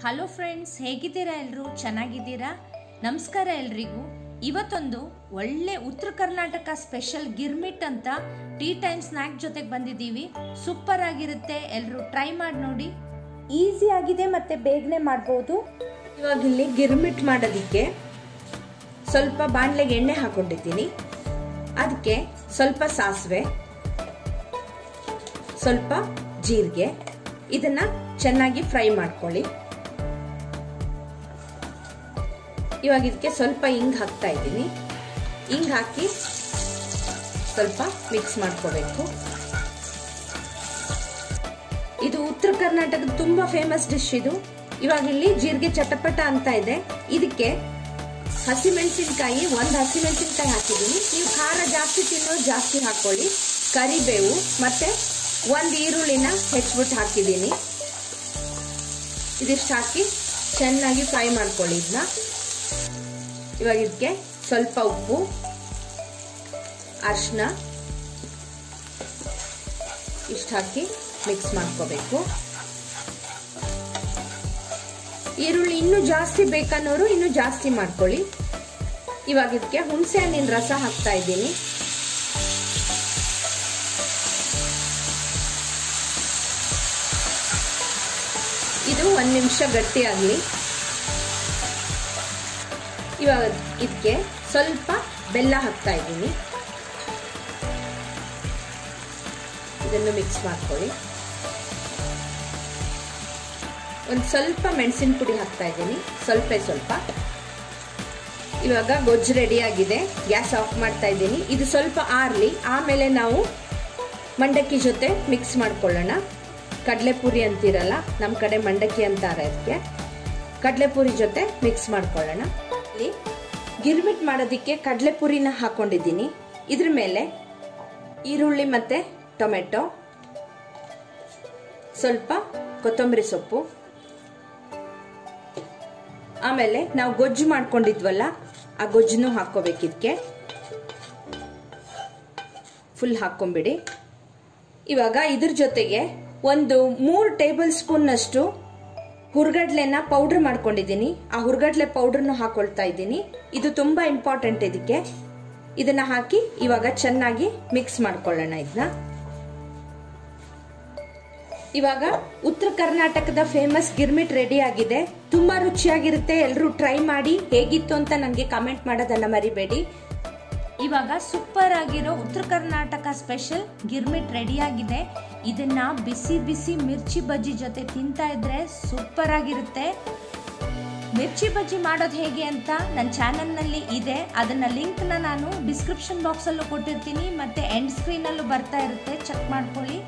hello friends ಹೇಗಿದ್ದೀರಾ ಎಲ್ಲರೂ ಚೆನ್ನಾಗಿದ್ದೀರಾ ನಮಸ್ಕಾರ ಎಲ್ರಿಗೂ ಇವತ್ತೊಂದು ಒಳ್ಳೆ ಉತ್ತರ ಕರ್ನಾಟಕ ಸ್ಪೆಷಲ್ ಗಿರ್ಮಿಟ್ ಅಂತ ಟೀ ಟೈಮ್ ಸ್ನ್ಯಾಕ್ ಜೊತೆಗೆ ಬಂದಿದ್ದೀವಿ ಸೂಪರ್ ಆಗಿರುತ್ತೆ ಎಲ್ಲರೂ ಟ್ರೈ ಮಾಡಿ ನೋಡಿ ಈಸಿ ಆಗಿದೆ ಮತ್ತೆ ಬೇಗನೆ ಮಾಡ್ಬೋದು ಇವಾಗ ಇಲ್ಲಿ ಗಿರ್ಮಿಟ್ ಮಾಡೋದಕ್ಕೆ ಸ್ವಲ್ಪ ಬಾಣಲೆಗೆ ಎಣ್ಣೆ ಹಾಕೊಂಡಿದ್ದೀನಿ ಅದಕ್ಕೆ ಸ್ವಲ್ಪ ಸಾಸಿವೆ ಸ್ವಲ್ಪ ಜೀರಿಗೆ ಇದನ್ನ ಚೆನ್ನಾಗಿ ಫ್ರೈ ಮಾಡ್ಕೊಳ್ಳಿ ಇವಾಗ ಇದಕ್ಕೆ ಸ್ವಲ್ಪ ಹಿಂಗ್ ಹಾಕ್ತಾ ಇದ್ದೀನಿ ಹಿಂಗ್ ಹಾಕಿ ಸ್ವಲ್ಪ ಮಿಕ್ಸ್ ಮಾಡ್ಕೋಬೇಕು ಇದು ಉತ್ತರ ಕರ್ನಾಟಕದ ತುಂಬಾ ಫೇಮಸ್ ಡಿಶ್ ಇದು ಇವಾಗ ಇಲ್ಲಿ ಜೀರಿಗೆ ಚಟಪಟ ಅಂತ ಇದೆ ಇದಕ್ಕೆ ಹಸಿಮೆಣಸಿನ್ಕಾಯಿ ಒಂದು ಹಸಿಮೆಣಸಿನ್ಕಾಯಿ ಹಾಕಿದ್ದೀನಿ ನೀವು ಖಾರ ಜಾಸ್ತಿ ತಿನ್ನೋದು ಜಾಸ್ತಿ ಹಾಕೊಳ್ಳಿ ಕರಿಬೇವು ಮತ್ತೆ ಒಂದು ಈರುಳ್ಳಿನ ಹೆಚ್ಚಿಬಿಟ್ಟು ಹಾಕಿದ್ದೀನಿ ಇದಿಷ್ಟು ಹಾಕಿ ಚೆನ್ನಾಗಿ ಫ್ರೈ ಮಾಡ್ಕೊಳ್ಳಿ ಇದನ್ನ ಇವಾಗ ಇದಕ್ಕೆ ಸ್ವಲ್ಪ ಉಪ್ಪು ಅರ್ಶಿನ ಇಷ್ಟು ಹಾಕಿ ಮಿಕ್ಸ್ ಮಾಡ್ಕೋಬೇಕು ಈರುಳ್ಳಿ ಇನ್ನೂ ಜಾಸ್ತಿ ಬೇಕನ್ನೋರು ಇನ್ನೂ ಜಾಸ್ತಿ ಮಾಡ್ಕೊಳ್ಳಿ ಇವಾಗ ಇದಕ್ಕೆ ಹುಣಸೆ ಹಣ್ಣಿನ ರಸ ಹಾಕ್ತಾ ಇದ್ದೀನಿ ಇದು ಒಂದು ನಿಮಿಷ ಗಟ್ಟಿ ಆಗಲಿ ಇವಾಗ ಇದಕ್ಕೆ ಸ್ವಲ್ಪ ಬೆಲ್ಲ ಹಾಕ್ತಾ ಇದ್ದೀನಿ ಇದನ್ನು ಮಿಕ್ಸ್ ಮಾಡ್ಕೊಳ್ಳಿ ಒಂದು ಸ್ವಲ್ಪ ಮೆಣಸಿನ ಪುಡಿ ಹಾಕ್ತಾ ಇದ್ದೀನಿ ಸ್ವಲ್ಪ ಸ್ವಲ್ಪ ಇವಾಗ ಗೊಜ್ಜು ರೆಡಿ ಆಗಿದೆ ಗ್ಯಾಸ್ ಆಫ್ ಮಾಡ್ತಾ ಇದ್ದೀನಿ ಇದು ಸ್ವಲ್ಪ ಆರ್ಲಿ ಆಮೇಲೆ ನಾವು ಮಂಡಕ್ಕಿ ಜೊತೆ ಮಿಕ್ಸ್ ಮಾಡ್ಕೊಳ್ಳೋಣ ಕಡಲೆಪುರಿ ಅಂತಿರಲ್ಲ ನಮ್ಮ ಕಡೆ ಮಂಡಕ್ಕಿ ಅಂತಾರೆ ಅದಕ್ಕೆ ಕಡಲೆಪುರಿ ಜೊತೆ ಮಿಕ್ಸ್ ಮಾಡ್ಕೊಳ್ಳೋಣ ಇಲ್ಲಿ ಗಿರ್ಮಿಟ್ ಮಾಡೋದಕ್ಕೆ ಕಡಲೆಪುರಿನ ಹಾಕೊಂಡಿದ್ದೀನಿ ಇದ್ರ ಮೇಲೆ ಈರುಳ್ಳಿ ಮತ್ತೆ ಟೊಮೆಟೊ ಸ್ವಲ್ಪ ಕೊತ್ತಂಬರಿ ಸೊಪ್ಪು ಆಮೇಲೆ ನಾವು ಗೊಜ್ಜು ಮಾಡ್ಕೊಂಡಿದ್ವಲ್ಲ ಆ ಗೊಜ್ಜನ್ನು ಹಾಕೋಬೇಕಿದ್ಕೆ ಫುಲ್ ಹಾಕೊಂಬಿಡಿ ಇವಾಗ ಇದ್ರ ಜೊತೆಗೆ ಒಂದು ಮೂರು ಟೇಬಲ್ ಸ್ಪೂನ್ನಷ್ಟು ಹುರ್ಗಡ್ಲೆನ ಪೌಡರ್ ಮಾಡ್ಕೊಂಡಿದ್ದೀನಿ ಆ ಹುರ್ಗಡ್ಲೆ ಪೌಡರ್ನು ಹಾಕೊಳ್ತಾ ಇದ್ದೀನಿ ಇದು ತುಂಬಾ ಇಂಪಾರ್ಟೆಂಟ್ ಇದಕ್ಕೆ ಇದನ್ನ ಹಾಕಿ ಇವಾಗ ಚೆನ್ನಾಗಿ ಮಿಕ್ಸ್ ಮಾಡ್ಕೊಳ್ಳೋಣ ಇದನ್ನ ಇವಾಗ ಉತ್ತರ ಕರ್ನಾಟಕದ ಫೇಮಸ್ ಗಿರ್ಮಿಟ್ ರೆಡಿ ಆಗಿದೆ ತುಂಬಾ ರುಚಿಯಾಗಿರುತ್ತೆ ಎಲ್ಲರೂ ಟ್ರೈ ಮಾಡಿ ಹೇಗಿತ್ತು ಅಂತ ನನಗೆ ಕಮೆಂಟ್ ಮಾಡೋದನ್ನ ಮರಿಬೇಡಿ ಇವಾಗ ಸೂಪರ್ ಆಗಿರೋ ಉತ್ತರ ಕರ್ನಾಟಕ ಸ್ಪೆಷಲ್ ಗಿರ್ಮಿಟ್ ರೆಡಿ ಆಗಿದೆ ಇದನ್ನ ಬಿಸಿ ಬಿಸಿ ಮಿರ್ಚಿ ಬಜ್ಜಿ ಜೊತೆ ತಿಂತಾ ಇದ್ರೆ ಸೂಪರ್ ಆಗಿರುತ್ತೆ ಮಿರ್ಚಿ ಬಜ್ಜಿ ಮಾಡೋದು ಹೇಗೆ ಅಂತ ನನ್ನ ಚಾನಲ್ನಲ್ಲಿ ಇದೆ ಅದನ್ನ ಲಿಂಕ್ನ ನಾನು ಡಿಸ್ಕ್ರಿಪ್ಷನ್ ಬಾಕ್ಸಲ್ಲೂ ಕೊಟ್ಟಿರ್ತೀನಿ ಮತ್ತೆ ಎಂಡ್ ಸ್ಕ್ರೀನಲ್ಲೂ ಬರ್ತಾ ಇರುತ್ತೆ ಚೆಕ್ ಮಾಡ್ಕೊಳ್ಳಿ